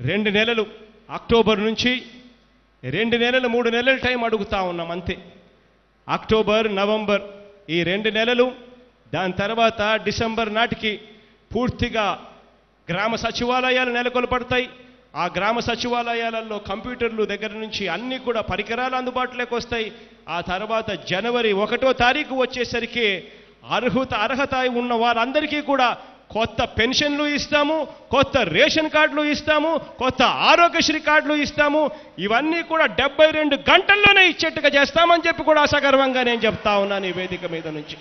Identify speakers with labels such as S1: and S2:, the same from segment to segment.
S1: రెండు నెలలు అక్టోబర్ నుంచి రెండు నెలలు మూడు నెలల టైం అడుగుతా ఉన్నాం అంతే అక్టోబర్ నవంబర్ ఈ రెండు నెలలు దాని తర్వాత డిసెంబర్ నాటికి పూర్తిగా గ్రామ సచివాలయాలు నెలకొల్పడతాయి ఆ గ్రామ సచివాలయాలలో కంప్యూటర్లు దగ్గర నుంచి అన్నీ కూడా పరికరాలు అందుబాటులోకి వస్తాయి ఆ తర్వాత జనవరి ఒకటో తారీఖు వచ్చేసరికి అర్హత అర్హత ఉన్న వారందరికీ కూడా కొత్త పెన్షన్లు ఇస్తాము కొత్త రేషన్ కార్డులు ఇస్తాము కొత్త ఆరోగ్యశ్రీ కార్డులు ఇస్తాము ఇవన్నీ కూడా డెబ్బై రెండు గంటల్లోనే ఇచ్చేట్టుగా చేస్తామని చెప్పి కూడా అసగర్వంగా నేను చెప్తా ఉన్నాను ఈ వేదిక మీద నుంచి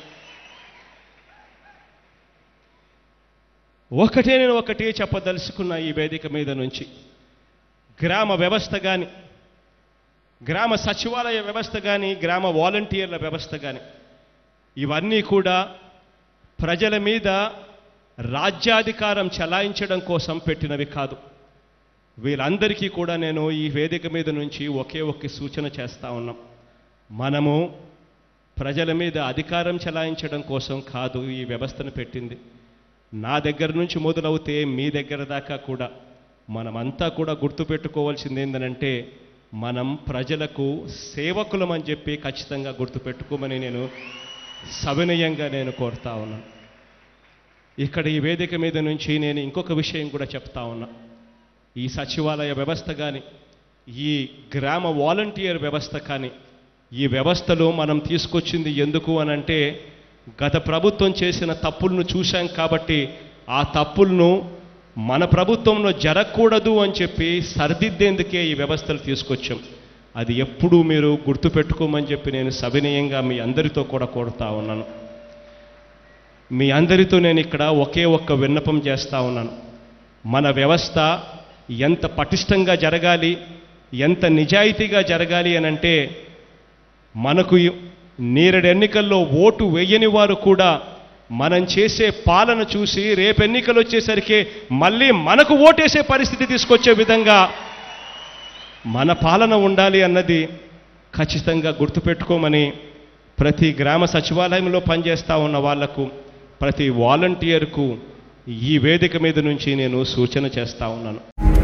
S1: ఒకటే నేను ఒకటే చెప్పదలుచుకున్న ఈ వేదిక మీద నుంచి గ్రామ వ్యవస్థ కానీ గ్రామ సచివాలయ వ్యవస్థ కానీ గ్రామ వాలంటీర్ల వ్యవస్థ కానీ ఇవన్నీ కూడా ప్రజల మీద రాజ్యాధికారం చలాయించడం కోసం పెట్టినవి కాదు వీళ్ళందరికీ కూడా నేను ఈ వేదిక మీద నుంచి ఒకే ఒక్క సూచన చేస్తా ఉన్నాం మనము ప్రజల మీద అధికారం చలాయించడం కోసం కాదు ఈ వ్యవస్థను పెట్టింది నా దగ్గర నుంచి మొదలవుతే మీ దగ్గర దాకా కూడా మనమంతా కూడా గుర్తుపెట్టుకోవాల్సింది ఏంటంటే మనం ప్రజలకు సేవకులం అని చెప్పి ఖచ్చితంగా గుర్తుపెట్టుకోమని నేను సవినయంగా నేను కోరుతా ఉన్నాను ఇక్కడ ఈ వేదిక మీద నుంచి నేను ఇంకొక విషయం కూడా చెప్తా ఉన్నా ఈ సచివాలయ వ్యవస్థ కానీ ఈ గ్రామ వాలంటీర్ వ్యవస్థ కానీ ఈ వ్యవస్థలో మనం తీసుకొచ్చింది ఎందుకు అనంటే గత ప్రభుత్వం చేసిన తప్పులను చూశాం కాబట్టి ఆ తప్పులను మన ప్రభుత్వంలో జరగకూడదు అని చెప్పి సరిదిద్దేందుకే ఈ వ్యవస్థలు తీసుకొచ్చాం అది ఎప్పుడూ మీరు గుర్తుపెట్టుకోమని చెప్పి నేను సవినయంగా మీ అందరితో కూడా కోరుతా ఉన్నాను మీ అందరితో నేను ఇక్కడ ఒకే ఒక్క విన్నపం చేస్తా ఉన్నాను మన వ్యవస్థ ఎంత పటిష్టంగా జరగాలి ఎంత నిజాయితీగా జరగాలి అనంటే మనకు నేరడు ఎన్నికల్లో ఓటు వేయని వారు కూడా మనం చేసే పాలన చూసి రేపు ఎన్నికలు వచ్చేసరికి మళ్ళీ మనకు ఓటేసే పరిస్థితి తీసుకొచ్చే విధంగా మన పాలన ఉండాలి అన్నది ఖచ్చితంగా గుర్తుపెట్టుకోమని ప్రతి గ్రామ సచివాలయంలో పనిచేస్తూ ఉన్న వాళ్లకు ప్రతి వాలంటీర్కు ఈ వేదిక మీద నుంచి నేను సూచన చేస్తా ఉన్నాను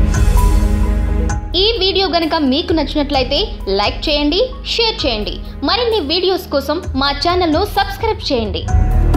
S2: ఈ వీడియో గనుక మీకు నచ్చినట్లయితే లైక్ చేయండి షేర్ చేయండి మరిన్ని వీడియోస్ కోసం మా ఛానల్ను సబ్స్క్రైబ్ చేయండి